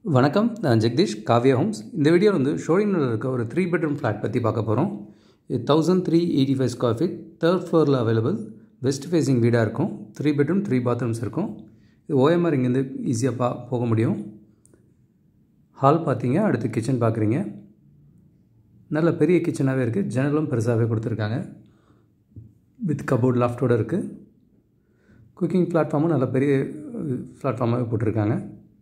வணக்கம் நான் ஜெகதீஷ் காவ்யா ஹோம்ஸ் இந்த வீடியோவில் வந்து ஷோரிங்கில் இருக்க ஒரு த்ரீ பெட்ரூம் ஃப்ளாட் பற்றி பார்க்க போகிறோம் இது thousand three eighty five square feet third ஃப்ளோரில் அவைலபிள் வெஸ்ட் ஃபேஸிங் வீடாக இருக்கும் த்ரீ பெட்ரூம் த்ரீ பாத்ரூம்ஸ் இருக்கும் இது ஓஎம்ஆர் இங்கேருந்து ஈஸியாக பா போக முடியும் ஹால் பார்த்தீங்க அடுத்து கிச்சன் பார்க்குறீங்க நல்ல பெரிய கிச்சனாகவே இருக்குது ஜன்னலும் பெருசாகவே கொடுத்துருக்காங்க வித் கபோர்ட் லாஃப்டோடு இருக்குது குக்கிங் பிளாட்ஃபார்மும் நல்ல பெரிய பிளாட்ஃபார்மாகவே போட்டிருக்காங்க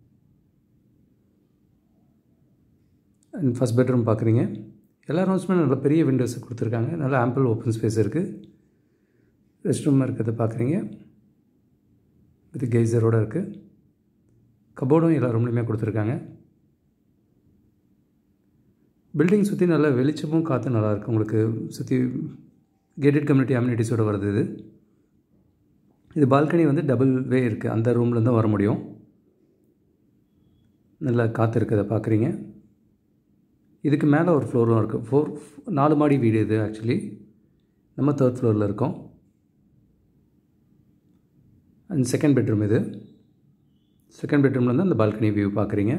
அண்ட் ஃபஸ்ட் பெட்ரூம் பார்க்குறீங்க எல்லா ரூம்ஸுமே நல்ல பெரிய விண்டோஸ் கொடுத்துருக்காங்க நல்ல ஆம்பிள் ஓப்பன் ஸ்பேஸ் இருக்குது ரெஸ்ட் ரூம் இருக்கிறத பார்க்குறீங்க வித் கெய்சரோடு இருக்குது கபோர்டும் எல்லா ரூம்லேயுமே கொடுத்துருக்காங்க பில்டிங் சுற்றி நல்ல வெளிச்சமும் காற்று நல்லாயிருக்கு உங்களுக்கு சுற்றி கேட்டட் கம்யூனிட்டி அம்யூனிட்டிஸோடு வருது இது இது பால்கனி வந்து டபுள் வே இருக்குது அந்த ரூம்லேருந்து வர முடியும் நல்லா காற்று இருக்கிறத பார்க்குறீங்க இதுக்கு மேலே ஒரு ஃப்ளோரும் இருக்குது ஃபோர் நாலு மாடி வீடு இது ஆக்சுவலி நம்ம தேர்ட் ஃப்ளோரில் இருக்கோம் அண்ட் செகண்ட் பெட்ரூம் இது செகண்ட் பெட்ரூம்லேருந்து அந்த பால்கனி வியூ பார்க்குறீங்க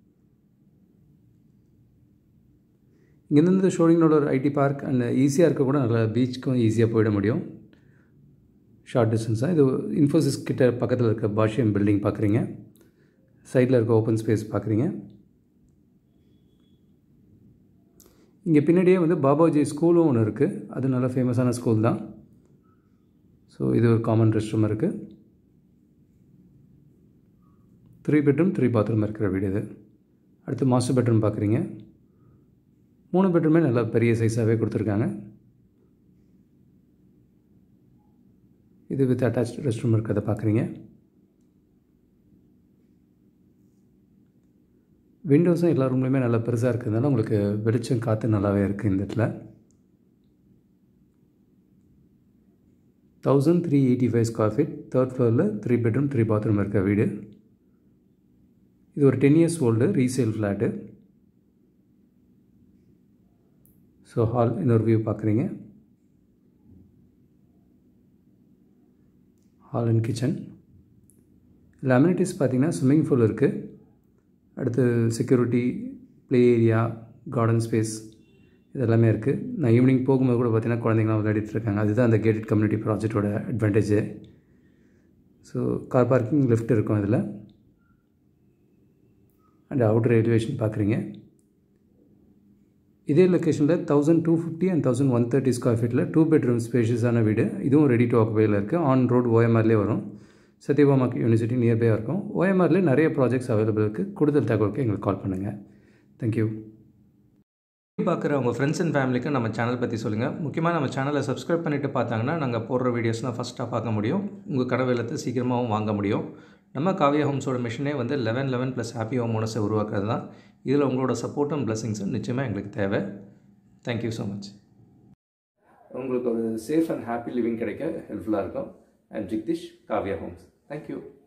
இங்கேருந்து ஷோரிங்கோட ஒரு ஐடி பார்க் அண்ட் ஈஸியாக இருக்க கூட நல்லா பீச்சுக்கும் ஈஸியாக போயிட முடியும் ஷார்ட் டிஸ்டன்ஸாக இது இன்ஃபோசிஸ் கிட்ட பக்கத்தில் இருக்க பாஷியம் பில்டிங் பார்க்குறீங்க சைடில் இருக்க ஓப்பன் ஸ்பேஸ் பார்க்குறீங்க இங்கே பின்னாடியே வந்து பாபாஜி ஸ்கூலும் ஒன்று இருக்குது அது நல்ல ஃபேமஸான ஸ்கூல் தான் ஸோ இது ஒரு காமன் ரெஸ்ட் ரூம் இருக்குது த்ரீ பெட்ரூம் த்ரீ பாத்ரூம் இருக்கிற வீடு இது அடுத்து மாஸ்டர் பெட்ரூம் பார்க்குறீங்க மூணு பெட்ரூமே நல்லா பெரிய சைஸாகவே கொடுத்துருக்காங்க இது வித் அட்டாச் ரெஸ்ட் ரூம் இருக்கிறத பார்க்குறீங்க விண்டோஸும் எல்லா ரூம்லேயுமே நல்லா பெருசாக இருக்கிறதுனால உங்களுக்கு வெளிச்சம் காற்று நல்லாவே இருக்குது இந்த இடத்துல thousand three eighty five square feet third ஃப்ளோரில் த்ரீ பெட்ரூம் த்ரீ பாத்ரூம் இருக்க வீடு இது ஒரு ten years old resale flat so hall இன்னொரு வியூ பார்க்குறீங்க ஹால் அண்ட் கிச்சன் இல்லை அம்யூனிட்டிஸ் பார்த்திங்கன்னா ஸ்விம்மிங் பூல் இருக்குது அடுத்து security play area garden space இதெல்லாமே இருக்குது நான் ஈவினிங் போகும்போது கூட பார்த்திங்கன்னா குழந்தைங்களாம் விளையாடிட்டு இருக்காங்க அதுதான் அந்த கேட்டட் கம்யூனிட்டி ப்ராஜெக்டோட advantage so car parking left இருக்கும் இதில் அண்ட் அவுட்டர் எலிவேஷன் பார்க்குறீங்க இதே லொக்கேஷனில் thousand two fifty and thousand one thirty square ஃபீட்டில் டூ பெட்ரூம் ஸ்பேஷியஸான வீடு இதுவும் ரெடி டு ஆக்குபையில் இருக்குது ஆன் ரோடு ஓஎம்ஆர்லேயே வரும் சத்யபாமா யூனிவர்சிட்டி நியர்பையாக இருக்கும் ஓஎம்ஆர்லேயே நிறைய ப்ராஜெக்ட்ஸ் அவைலபிள் இருக்குது கூடுதல் தகவலுக்கு எங்களுக்கு கால் பண்ணுங்கள் தேங்க்யூ பார்க்குற உங்கள் ஃப்ரெண்ட்ஸ் அண்ட் ஃபேமிலிக்கு நம்ம சேனல் பற்றி சொல்லுங்கள் முக்கியமாக நம்ம சேனலை சப்ஸ்கிரைப் பண்ணிவிட்டு பார்த்தாங்கன்னா நாங்கள் போடுற வீடியோஸ்லாம் ஃபஸ்ட்டாக பார்க்க முடியும் உங்கள் கடவு இல்லத்தை சீக்கிரமாகவும் வாங்க முடியும் நம்ம காவியா ஹோம்ஸோட மிஷனே வந்து eleven eleven plus happy home ஓனஸை உருவாக்குறது தான் இதில் உங்களோட சப்போர்ட்டும் பிளஸிங்ஸும் நிச்சயமாக எங்களுக்கு தேவை தேங்க்யூ ஸோ மச் உங்களுக்கு ஒரு சேஃப் அண்ட் ஹாப்பி லிவிங் கிடைக்க ஹெல்ப்ஃபுல்லாக இருக்கும் and Jagdish Kavya Homes thank you